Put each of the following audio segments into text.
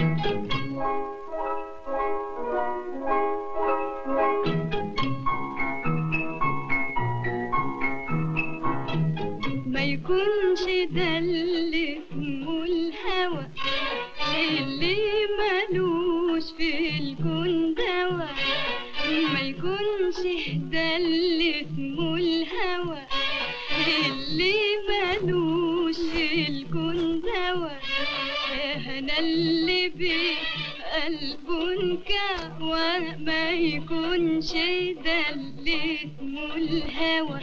ما يكونش ده اللي اسمه الهوى اللي ملوش في الكون دوا ما يكونش ده اللي اسمه الهوى اللي ملوش في الكون دوا انا اللي بيه قلبه انكوى ما يكونش ده اللي اسمه الهوى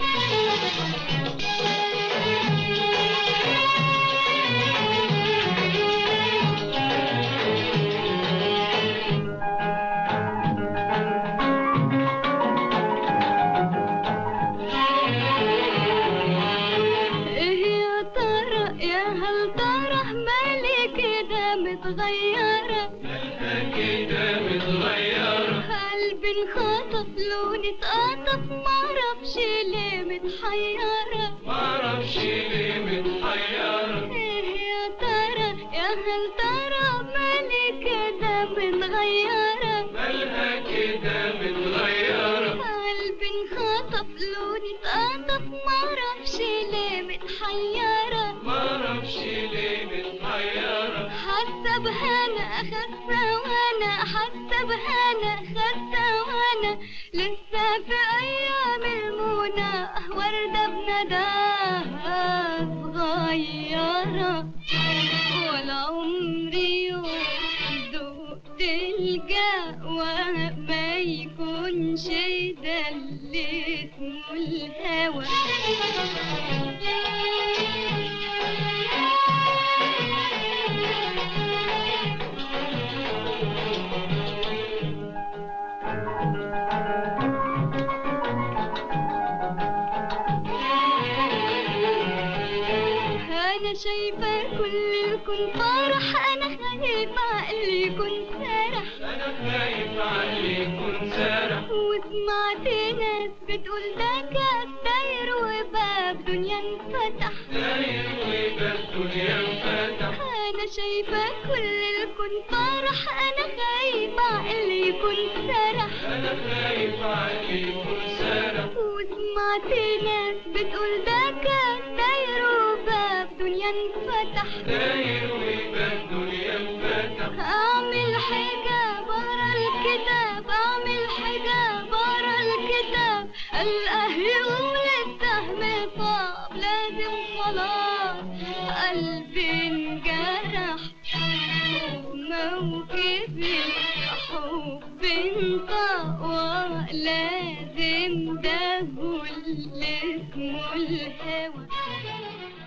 ايه يا ترى يا هل ترى مالي كده متغيرة كده متغيرة قلبي انخطف لوني اتقطف معرفش ليه متحيرة معرفش ليه متحيرة ايه يا ترى يا هل ترى مالي كده متغيرة مالها كده متغيرة قلبي انخطف لوني اتقطف معرفش ليه متحيرة معرفش ليه متحيرة حاسة بهنا خاسة وانا حاسة بهنا خاسة وانا لسه في ايام المنى وردة بنداها صغيرة ولا عمري يوم ذقت الجوى ما يكونش ده اللي اسمه الهوى انا شايفه كل الكون فرح انا خايفه عقلي يكون سرح أنا خايف عليه يكون سارح وسمعت ناس بتقول ده كان داير وباب دنيا انفتح داير ويبقى الدنيا انفتح انا شايفه كل الكون فرح انا خايفه عقلي يكون سرح أنا خايف عليه يكون سارح وسمعت ناس بتقول ده كان داير وباب دنيا انفتح داير ويبقى الدنيا انفتح اعمل حجاب ورا الكتاب اعمل حجاب ورا الكتاب القاه يقوم للسهم طاب لازم خلاص قلبي انجرح موكب الحب انطوى لازم ده هو اللي اسمه الهوى